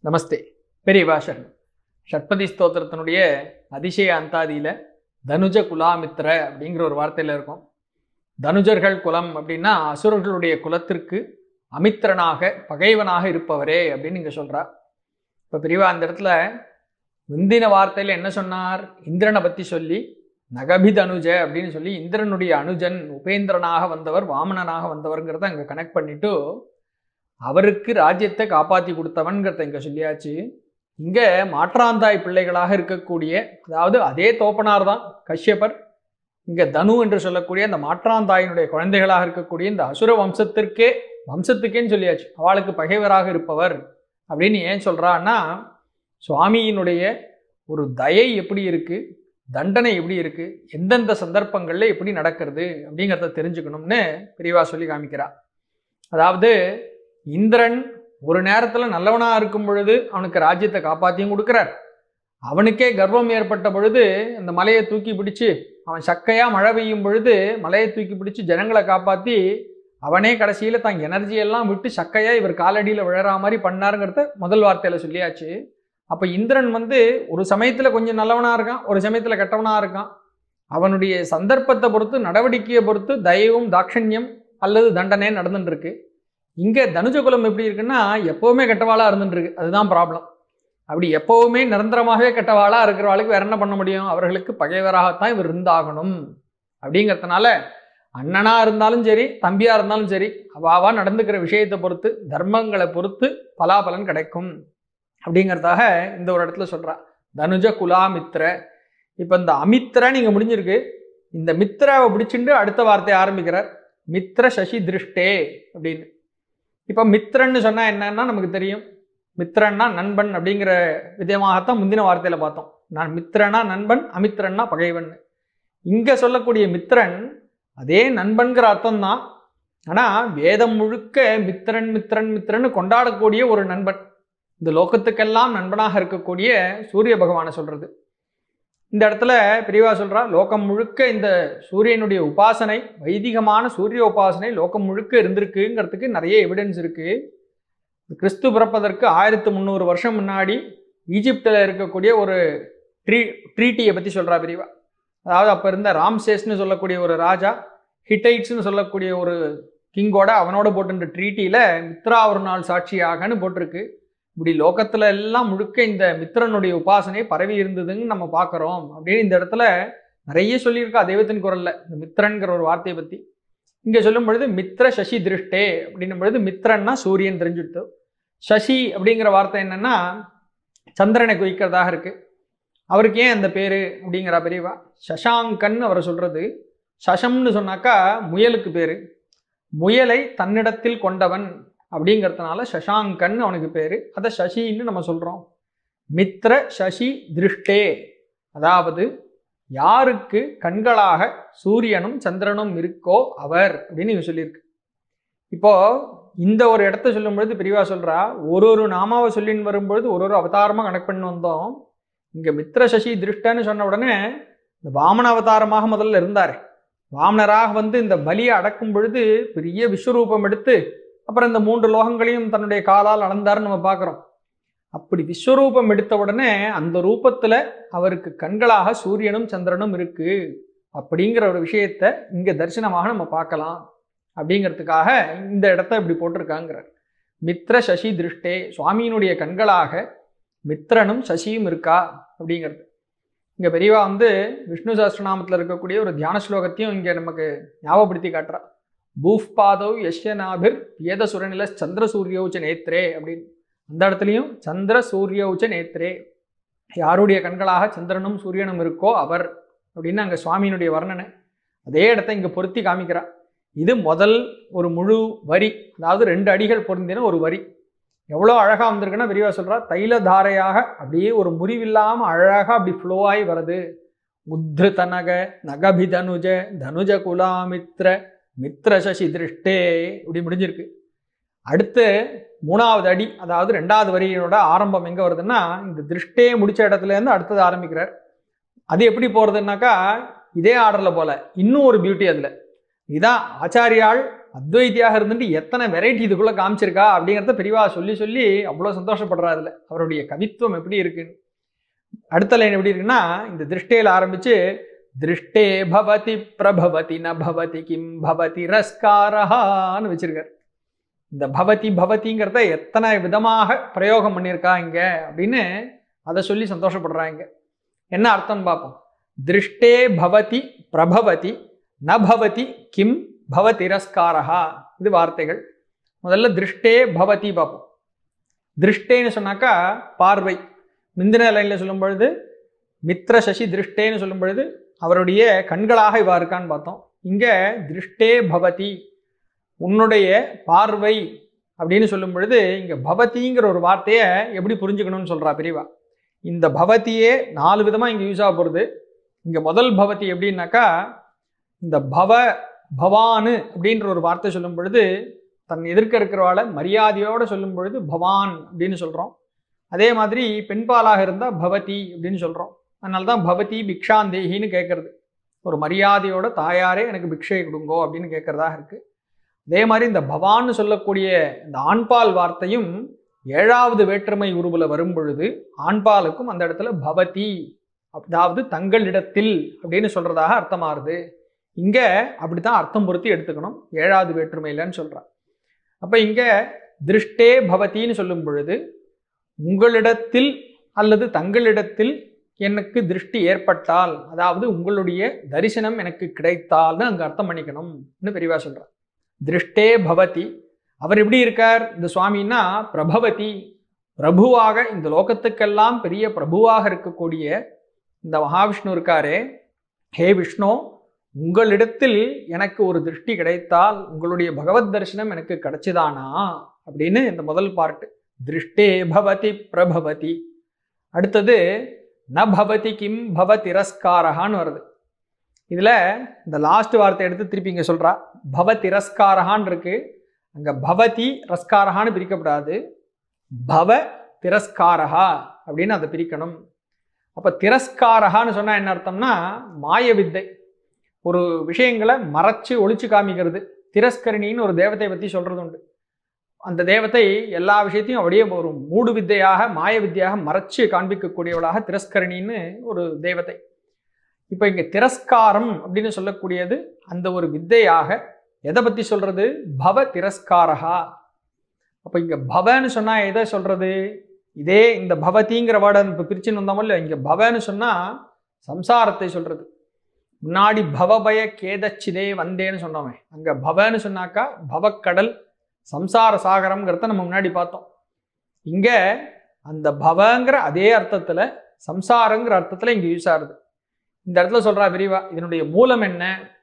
நமஸ்தே பெரியவா சரணம் ஷட்பதி ஸ்தோத்திரத்தினுடைய அதிசய அந்தாதியில தனுஜ குலாமித்ர அப்படிங்கிற ஒரு வார்த்தையில இருக்கும் தனுஜர்கள் குலம் அப்படின்னா அசுரர்களுடைய குலத்திற்கு அமித்திரனாக பகைவனாக இருப்பவரே அப்படின்னு இங்க சொல்றா இப்ப பெரியவா அந்த இடத்துல முந்தின வார்த்தையில என்ன சொன்னார் இந்திரனை பத்தி சொல்லி நகபிதனுஜ அப்படின்னு சொல்லி இந்திரனுடைய அனுஜன் உபேந்திரனாக வந்தவர் வாமனனாக வந்தவர்ங்கிறத அங்க கனெக்ட் பண்ணிட்டு அவருக்கு ராஜ்யத்தை காப்பாத்தி கொடுத்தவன்கிறத இங்க சொல்லியாச்சு இங்க மாற்றாந்தாய் பிள்ளைகளாக இருக்கக்கூடிய அதாவது அதே தோப்பனார் தான் கஷ்யபர் இங்க தனு என்று சொல்லக்கூடிய அந்த மாற்றாந்தாயினுடைய குழந்தைகளாக இருக்கக்கூடிய இந்த அசுர வம்சத்திற்கே வம்சத்துக்கேன்னு சொல்லியாச்சு அவளுக்கு பகைவராக இருப்பவர் அப்படின்னு ஏன் சொல்றான்னா சுவாமியினுடைய ஒரு தயை எப்படி இருக்கு தண்டனை எப்படி இருக்கு எந்தெந்த சந்தர்ப்பங்கள்ல எப்படி நடக்கிறது அப்படிங்கிறத தெரிஞ்சுக்கணும்னு பெரியவா சொல்லி காமிக்கிறா அதாவது இந்திரன் ஒரு நேரத்துல நல்லவனா இருக்கும் பொழுது அவனுக்கு ராஜ்யத்தை காப்பாத்தியும் கொடுக்கிறார் அவனுக்கே கர்வம் ஏற்பட்ட பொழுது அந்த மலையை தூக்கி பிடிச்சு அவன் சக்கையா மழை பெய்யும் பொழுது மலையை தூக்கி பிடிச்சு ஜனங்களை காப்பாத்தி அவனே கடைசியில தான் எனர்ஜி எல்லாம் விட்டு சக்கையா இவர் காலடியில விழற மாதிரி பண்ணாருங்கிறத முதல் வார்த்தையில சொல்லியாச்சு அப்ப இந்திரன் வந்து ஒரு சமயத்துல கொஞ்சம் நல்லவனா இருக்கான் ஒரு சமயத்துல கெட்டவனா இருக்கான் அவனுடைய சந்தர்ப்பத்தை பொறுத்து நடவடிக்கையை பொறுத்து தயவும் தாட்சண்யம் அல்லது தண்டனை நடந்துட்டு இருக்கு இங்க தனுஜகுலம் எப்படி இருக்குன்னா எப்பவுமே கெட்டவாளா இருந்துட்டு இருக்கு அதுதான் ப்ராப்ளம் அப்படி எப்பவுமே நிரந்தரமாகவே கெட்டவாளா இருக்கிறவாளுக்கு வேற என்ன பண்ண முடியும் அவர்களுக்கு பகைவராகத்தான் இவர் இருந்தாகணும் அப்படிங்கிறதுனால அண்ணனா இருந்தாலும் சரி தம்பியா இருந்தாலும் சரி அவாவா நடந்துக்கிற விஷயத்தை பொறுத்து தர்மங்களை பொறுத்து பலாபலன் கிடைக்கும் அப்படிங்கிறதாக இந்த ஒரு இடத்துல சொல்றா தனுஜ குலாமித்ர இப்ப இந்த அமித்ர நீங்க முடிஞ்சிருக்கு இந்த மித்ராவை பிடிச்சிட்டு அடுத்த வார்த்தையை ஆரம்பிக்கிறார் மித்ர சசி திருஷ்டே அப்படின்னு இப்ப மித்ரன்னு சொன்னா என்னன்னா நமக்கு தெரியும் மித்ரன்னா நண்பன் அப்படிங்கிற விதமாகத்தான் முந்தின வார்த்தையில பார்த்தோம் நான் மித்ரனா நண்பன் அமித்ரன்னா பகைவன் இங்க சொல்லக்கூடிய மித்ரன் அதே நண்பன்கிற அர்த்தம் தான் ஆனா வேதம் முழுக்க மித்ரன் மித்ரன் மித்ரன் கொண்டாடக்கூடிய ஒரு நண்பன் இந்த லோகத்துக்கெல்லாம் நண்பனாக இருக்கக்கூடிய சூரிய பகவானை சொல்றது இந்த இடத்துல பிரிவா சொல்றா லோகம் முழுக்க இந்த சூரியனுடைய உபாசனை வைதிகமான சூரிய உபாசனை லோகம் முழுக்க இருந்திருக்குங்கிறதுக்கு நிறைய எவிடன்ஸ் இருக்கு கிறிஸ்து பிறப்பதற்கு ஆயிரத்து முந்நூறு வருஷம் முன்னாடி ஈஜிப்டில் இருக்கக்கூடிய ஒரு ட்ரீ ட்ரீட்டியை பற்றி சொல்கிறா பிரிவா அதாவது அப்போ இருந்த ராம்சேஸ்னு சொல்லக்கூடிய ஒரு ராஜா ஹிட்டைட்ஸ்னு சொல்லக்கூடிய ஒரு கிங்கோட அவனோட போட்டுன்ற ட்ரீட்டியில் மித்ரா ஒரு நாள் சாட்சியாகன்னு போட்டிருக்கு இப்படி லோகத்துல எல்லாம் முழுக்க இந்த மித்திரனுடைய உபாசனை பரவி இருந்ததுன்னு நம்ம பார்க்குறோம் அப்படின்னு இந்த இடத்துல நிறைய சொல்லியிருக்கா தெய்வத்தின் குரல்ல இந்த மித்ரன்கிற ஒரு வார்த்தையை பற்றி இங்கே சொல்லும் பொழுது மித்ர சசி திருஷ்டே அப்படின்னும் பொழுது மித்ரன்னா சூரியன் தெரிஞ்சுட்டு சசி அப்படிங்கிற வார்த்தை என்னன்னா சந்திரனை குறிக்கிறதாக இருக்கு அவருக்கு ஏன் அந்த பேரு அப்படிங்கிற பெரியவா சசாங்கன் அவரை சொல்றது சசம்னு சொன்னாக்கா முயலுக்கு பேரு முயலை தன்னிடத்தில் கொண்டவன் அப்படிங்கிறதுனால சசாங்கன் அவனுக்கு பேரு அதை சசின்னு நம்ம சொல்றோம் மித்ர சசி திருஷ்டே அதாவது யாருக்கு கண்களாக சூரியனும் சந்திரனும் இருக்கோ அவர் அப்படின்னு இவங்க சொல்லியிருக்கு இப்போ இந்த ஒரு இடத்த சொல்லும் பொழுது பிரிவா சொல்றா ஒரு ஒரு நாமாவை சொல்லின்னு வரும்பொழுது ஒரு ஒரு அவதாரமா கனெக்ட் பண்ணி வந்தோம் இங்க மித்ர சசி திருஷ்டன்னு சொன்ன உடனே இந்த வாமன அவதாரமாக முதல்ல இருந்தார் வாமனராக வந்து இந்த பலியை அடக்கும் பொழுது பெரிய விஸ்வரூபம் எடுத்து அப்புறம் இந்த மூன்று லோகங்களையும் தன்னுடைய காலால் அளந்தாருன்னு நம்ம பார்க்குறோம் அப்படி விஸ்வரூபம் எடுத்த உடனே அந்த ரூபத்துல அவருக்கு கண்களாக சூரியனும் சந்திரனும் இருக்கு அப்படிங்கிற ஒரு விஷயத்த இங்க தரிசனமாக நம்ம பார்க்கலாம் அப்படிங்கிறதுக்காக இந்த இடத்த இப்படி போட்டிருக்காங்கிறார் மித்ர சசி திருஷ்டே சுவாமியினுடைய கண்களாக மித்ரனும் சசியும் இருக்கா அப்படிங்கிறது இங்க பெரியவா வந்து விஷ்ணு சஹஸ்ரநாமத்தில் இருக்கக்கூடிய ஒரு தியான ஸ்லோகத்தையும் இங்க நமக்கு ஞாபகப்படுத்தி காட்டுறா பூஃப் பாதவ் யஷ்யநாபிர் வேத சுரநில சந்திர சூரியோச்ச நேத்ரே அப்படின்னு அந்த இடத்துலையும் சந்திர சூரியோச்ச நேத்ரே யாருடைய கண்களாக சந்திரனும் சூரியனும் இருக்கோ அவர் அப்படின்னு அங்கே சுவாமியினுடைய வர்ணனை அதே இடத்த இங்கே பொருத்தி காமிக்கிறா இது முதல் ஒரு முழு வரி அதாவது ரெண்டு அடிகள் பொருந்தின ஒரு வரி எவ்வளோ அழகாக வந்திருக்குன்னா விரிவாக சொல்கிறா தைல தாரையாக அப்படியே ஒரு முறிவில்லாமல் அழகாக அப்படி ஃப்ளோ ஆகி வருது உத்ருதனக நகபிதனுஜ தனுஜ குலாமித்ர மித்ர சசி திருஷ்டே இப்படி முடிஞ்சிருக்கு அடுத்து மூணாவது அடி அதாவது ரெண்டாவது வரியோட ஆரம்பம் எங்கே வருதுன்னா இந்த திருஷ்டே முடிச்ச இடத்துல இருந்து அடுத்தது ஆரம்பிக்கிறார் அது எப்படி போகிறதுனாக்கா இதே ஆர்டரில் போல இன்னும் ஒரு பியூட்டி அதில் இதான் ஆச்சாரியால் அத்வைத்தியாக இருந்துட்டு எத்தனை வெரைட்டி இதுக்குள்ள காமிச்சிருக்கா அப்படிங்கிறத பெரியவா சொல்லி சொல்லி அவ்வளோ சந்தோஷப்படுறா அதுல அவருடைய கவித்துவம் எப்படி இருக்குன்னு அடுத்த லைன் எப்படி இருக்குன்னா இந்த திருஷ்டையில் ஆரம்பிச்சு திருஷ்டே பவதி பிரபவதி ந பவதி கிம் பவதி ரஸ்காரஹான்னு வச்சிருக்காரு இந்த பவதி பவதிங்கிறத எத்தனை விதமாக பிரயோகம் பண்ணியிருக்கா இங்க அப்படின்னு அதை சொல்லி சந்தோஷப்படுறாங்க என்ன அர்த்தம் பார்ப்போம் திருஷ்டே பவதி பிரபவதி ந பவதி கிம் பவ திரஸ்காரஹா இது வார்த்தைகள் முதல்ல திருஷ்டே பவதி பார்ப்போம் திருஷ்டேன்னு சொன்னாக்கா பார்வை முந்தின லைனில் சொல்லும் பொழுது மித்ர சசி திருஷ்டேன்னு சொல்லும் பொழுது அவருடைய கண்களாக இவா இருக்கான்னு பார்த்தோம் இங்கே திருஷ்டே பவதி உன்னுடைய பார்வை அப்படின்னு சொல்லும் பொழுது இங்கே பவதிங்கிற ஒரு வார்த்தையை எப்படி புரிஞ்சுக்கணும்னு சொல்கிறா பிரிவா இந்த பவதியே நாலு விதமாக இங்கே யூஸ் ஆக போகிறது இங்கே முதல் பவதி எப்படின்னாக்கா இந்த பவ பவானு அப்படின்ற ஒரு வார்த்தை சொல்லும் பொழுது தன் எதிர்க்க இருக்கிறவாளை மரியாதையோடு சொல்லும் பொழுது பவான் அப்படின்னு சொல்கிறோம் அதே மாதிரி பெண்பாலாக இருந்தால் பவதி அப்படின்னு சொல்கிறோம் அதனால தான் பவதி பிக்ஷாந்தேகின்னு கேட்கறது ஒரு மரியாதையோட தாயாரே எனக்கு பிக்ஷை கொடுங்கோ அப்படின்னு கேட்கறதாக இருக்குது அதே மாதிரி இந்த பவான்னு சொல்லக்கூடிய இந்த ஆண்பால் வார்த்தையும் ஏழாவது வேற்றுமை உருவுல வரும் பொழுது ஆண்பாலுக்கும் அந்த இடத்துல பவதி அதாவது தங்களிடத்தில் அப்படின்னு சொல்றதாக அர்த்தமாகுது இங்க அப்படித்தான் அர்த்தம் பொருத்தி எடுத்துக்கணும் ஏழாவது வேற்றுமையிலன்னு சொல்றான் அப்ப இங்க திருஷ்டே பவதின்னு சொல்லும் பொழுது உங்களிடத்தில் அல்லது தங்களிடத்தில் எனக்கு திருஷ்டி ஏற்பட்டால் அதாவது உங்களுடைய தரிசனம் எனக்கு கிடைத்தால்னு அங்க அர்த்தம் பண்ணிக்கணும்னு பெரியவா சொல்றார் திருஷ்டே பவதி அவர் எப்படி இருக்கார் இந்த சுவாமின்னா பிரபவதி பிரபுவாக இந்த லோகத்துக்கெல்லாம் பெரிய பிரபுவாக இருக்கக்கூடிய இந்த மகாவிஷ்ணு இருக்காரே ஹே விஷ்ணு உங்களிடத்தில் எனக்கு ஒரு திருஷ்டி கிடைத்தால் உங்களுடைய பகவத் தரிசனம் எனக்கு கிடைச்சுதானா அப்படின்னு இந்த முதல் பார்ட்டு திருஷ்டே பவதி பிரபவதி அடுத்தது ந பவதி கிம் பவ திரஸ்காரகான்னு வருது இதுல இந்த லாஸ்ட் வார்த்தை எடுத்து திருப்பி இங்க சொல்றா பவ திரஸ்காரகான் இருக்கு அங்க பவதி ரஸ்காரகான்னு பிரிக்கப்படாது பவ திரஸ்காரகா அப்படின்னு அதை பிரிக்கணும் அப்ப திரஸ்காரகான்னு சொன்னா என்ன அர்த்தம்னா மாய வித்தை ஒரு விஷயங்களை மறைச்சு ஒளிச்சு காமிக்கிறது திரஸ்கரணின்னு ஒரு தேவத்தை பத்தி சொல்றது உண்டு அந்த தேவத்தை எல்லா விஷயத்தையும் அப்படியே ஒரு மூடு வித்தையாக மாய வித்தையாக மறைச்சு காண்பிக்கக்கூடியவளாக திரஸ்கரணின்னு ஒரு தேவதை இப்போ இங்க திரஸ்காரம் அப்படின்னு சொல்லக்கூடியது அந்த ஒரு வித்தையாக எதை பத்தி சொல்றது பவ திரஸ்காரகா அப்போ இங்க பவன்னு சொன்னா எதை சொல்றது இதே இந்த பவதிங்கிற வேர்டை இப்போ பிரிச்சுன்னு வந்தோமோ இல்லை இங்க பவன்னு சொன்னா சம்சாரத்தை சொல்றது முன்னாடி பவபய கேதச்சிதே வந்தேன்னு சொன்னோமே அங்க பவன்னு சொன்னாக்கா பவக்கடல் சம்சார சாகரம்ங்கிறத நம்ம முன்னாடி பார்த்தோம் இங்க அந்த பவங்கிற அதே அர்த்தத்துல சம்சாரங்கிற அர்த்தத்துல இங்க யூஸ் ஆகுது இந்த இடத்துல சொல்றா விரிவா இதனுடைய மூலம் என்ன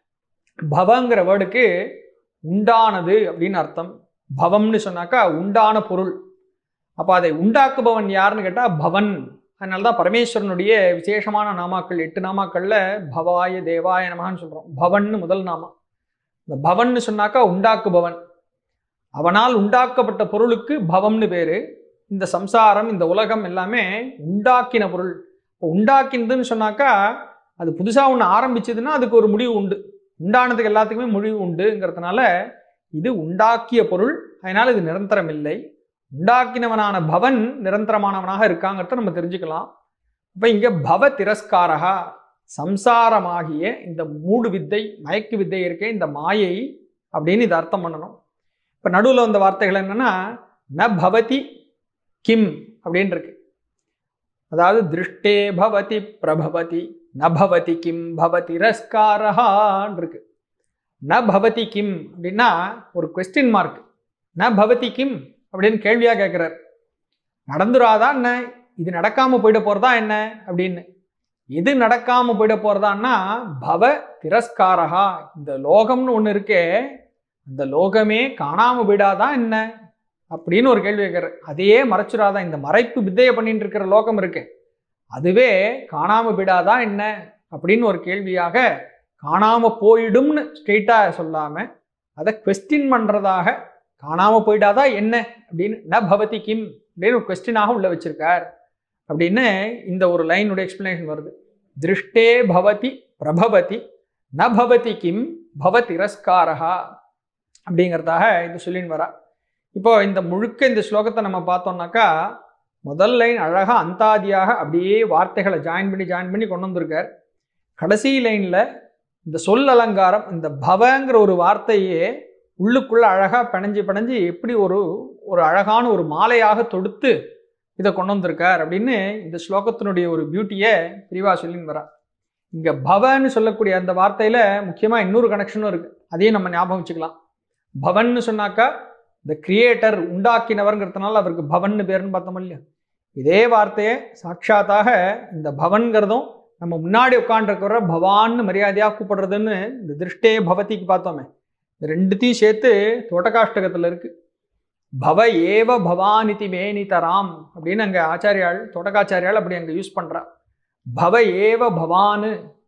பவங்கிற வேர்டுக்கு உண்டானது அப்படின்னு அர்த்தம் பவம்னு சொன்னாக்கா உண்டான பொருள் அப்போ அதை உண்டாக்குபவன் யாருன்னு கேட்டால் பவன் அதனால தான் பரமேஸ்வரனுடைய விசேஷமான நாமாக்கள் எட்டு நாமாக்கள்ல பவாய தேவாய நமகான்னு சொல்கிறோம் பவன்னு முதல் நாமா இந்த பவன்னு சொன்னாக்கா உண்டாக்குபவன் அவனால் உண்டாக்கப்பட்ட பொருளுக்கு பவம்னு பேரு இந்த சம்சாரம் இந்த உலகம் எல்லாமே உண்டாக்கின பொருள் இப்போ உண்டாக்கினதுன்னு சொன்னாக்கா அது புதுசாக ஒன்று ஆரம்பிச்சதுன்னா அதுக்கு ஒரு முடிவு உண்டு உண்டானதுக்கு எல்லாத்துக்குமே முடிவு உண்டுங்கிறதுனால இது உண்டாக்கிய பொருள் அதனால இது நிரந்தரம் இல்லை உண்டாக்கினவனான பவன் நிரந்தரமானவனாக இருக்காங்கிறத நம்ம தெரிஞ்சுக்கலாம் அப்போ இங்கே பவ திரஸ்காரகா சம்சாரமாகிய இந்த மூடு வித்தை மயக்கு வித்தை இருக்கே இந்த மாயை அப்படின்னு இதை அர்த்தம் பண்ணணும் இப்போ நடுவில் வந்த வார்த்தைகள் என்னன்னா ந பவதி கிம் அப்படின்னு இருக்கு அதாவது திருஷ்டே பவதி பிரபவதி ந பவதி கிம் பவதி ரஸ்காரஹான் இருக்கு ந பவதி கிம் அப்படின்னா ஒரு கொஸ்டின் மார்க் ந பவதி கிம் அப்படின்னு கேள்வியா கேட்கிறார் நடந்துராதா என்ன இது நடக்காம போயிட போறதா என்ன அப்படின்னு எது நடக்காம போயிட போறதான்னா பவ திரஸ்காரகா இந்த லோகம்னு ஒண்ணு இருக்கே அந்த லோகமே காணாம போயிடாதா என்ன அப்படின்னு ஒரு கேள்வி கேட்கிறார் அதையே மறைச்சிடாதா இந்த மறைப்பு வித்தையை பண்ணிட்டு இருக்கிற லோகம் இருக்கு அதுவே காணாம போயிடாதா என்ன அப்படின்னு ஒரு கேள்வியாக காணாம போயிடும்னு ஸ்ட்ரெயிட்டா சொல்லாம அதை கொஸ்டின் பண்றதாக காணாம போயிடாதா என்ன அப்படின்னு ந பவதி கிம் அப்படின்னு ஒரு கொஸ்டினாக உள்ள வச்சிருக்கார் அப்படின்னு இந்த ஒரு லைனுடைய எக்ஸ்பிளனேஷன் வருது திருஷ்டே பவதி பிரபவதி ந பவதி கிம் பவ திரஸ்காரஹா அப்படிங்கிறதாக இது சொல்லின்னு வரா இப்போ இந்த முழுக்க இந்த ஸ்லோகத்தை நம்ம பார்த்தோம்னாக்கா முதல் லைன் அழகா அந்தாதியாக அப்படியே வார்த்தைகளை ஜாயின் பண்ணி ஜாயின் பண்ணி கொண்டு வந்திருக்கார் கடைசி லைன்ல இந்த சொல் அலங்காரம் இந்த பவங்கிற ஒரு வார்த்தையே உள்ளுக்குள்ள அழகா பிணைஞ்சு பிணைஞ்சு எப்படி ஒரு ஒரு அழகான ஒரு மாலையாக தொடுத்து இதை கொண்டு வந்திருக்கார் அப்படின்னு இந்த ஸ்லோகத்தினுடைய ஒரு பியூட்டியை பிரிவா சொல்லின்னு வரா இங்க பவன்னு சொல்லக்கூடிய அந்த வார்த்தையில முக்கியமா இன்னொரு கனெக்ஷனும் இருக்கு அதையும் நம்ம ஞாபகம் வச்சுக்கலாம் பவன்னு சொன்னாக்கா இந்த கிரியேட்டர் உண்டாக்கினவர்ங்கிறதுனால அவருக்கு பவன்னு பேருன்னு பார்த்தோம் இல்லையா இதே வார்த்தையை சாட்சாத்தாக இந்த பவன்கிறதும் நம்ம முன்னாடி உட்காண்டிருக்கிற பவான்னு மரியாதையாக கூப்பிடுறதுன்னு இந்த திருஷ்டே பவதிக்கு பார்த்தோமே இந்த ரெண்டுத்தையும் சேர்த்து தோட்டகாஷ்டகத்தில் இருக்கு பவ ஏவ பவானிதி மேனிதராம் அப்படின்னு அங்கே ஆச்சாரியாள் தோட்டகாச்சாரியாள் அப்படி அங்கே யூஸ் பண்ணுறா பவ ஏவ பவானு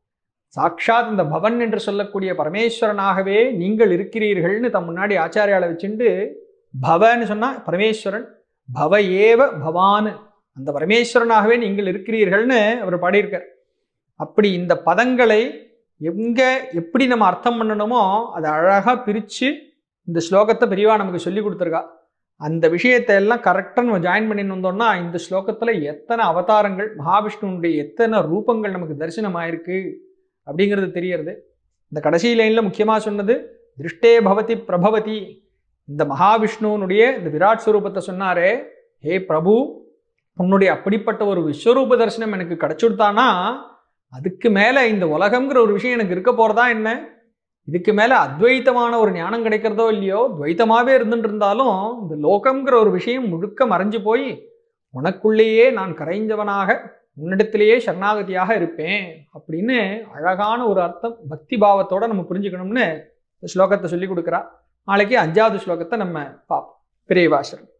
சாட்சாத் இந்த பவன் என்று சொல்லக்கூடிய பரமேஸ்வரனாகவே நீங்கள் இருக்கிறீர்கள்னு தம் முன்னாடி ஆச்சாரியாலை வச்சுண்டு பவன்னு சொன்னா பரமேஸ்வரன் பவ ஏவ பவானு அந்த பரமேஸ்வரனாகவே நீங்கள் இருக்கிறீர்கள்னு அவர் பாடியிருக்கார் அப்படி இந்த பதங்களை எங்க எப்படி நம்ம அர்த்தம் பண்ணணுமோ அதை அழகா பிரிச்சு இந்த ஸ்லோகத்தை பெரியவா நமக்கு சொல்லி கொடுத்துருக்கா அந்த விஷயத்தை எல்லாம் கரெக்டாக நம்ம ஜாயின் பண்ணின்னு வந்தோம்னா இந்த ஸ்லோகத்துல எத்தனை அவதாரங்கள் மகாவிஷ்ணுனுடைய எத்தனை ரூபங்கள் நமக்கு தரிசனம் ஆயிருக்கு அப்படிங்கிறது தெரியறது இந்த கடைசி லைன்ல முக்கியமா சொன்னது திருஷ்டே பவதி பிரபவதி இந்த மகாவிஷ்ணுவனுடைய இந்த விராட் ஸ்வரூபத்தை சொன்னாரே ஹே பிரபு உன்னுடைய அப்படிப்பட்ட ஒரு விஸ்வரூப தரிசனம் எனக்கு கிடைச்சுடுத்தானா அதுக்கு மேல இந்த உலகம்ங்கிற ஒரு விஷயம் எனக்கு இருக்க போறதா என்ன இதுக்கு மேல அத்வைத்தமான ஒரு ஞானம் கிடைக்கிறதோ இல்லையோ துவைத்தமாவே இருந்துட்டு இருந்தாலும் இந்த லோகம்ங்கிற ஒரு விஷயம் முழுக்க மறைஞ்சு போய் உனக்குள்ளேயே நான் கரைஞ்சவனாக உன்னிடத்திலேயே சரணாகதியாக இருப்பேன் அப்படின்னு அழகான ஒரு அர்த்தம் பக்தி பாவத்தோட நம்ம புரிஞ்சுக்கணும்னு இந்த ஸ்லோகத்தை சொல்லி கொடுக்குறா நாளைக்கு அஞ்சாவது ஸ்லோகத்தை நம்ம பார்ப்போம் பெரிய பாஷர்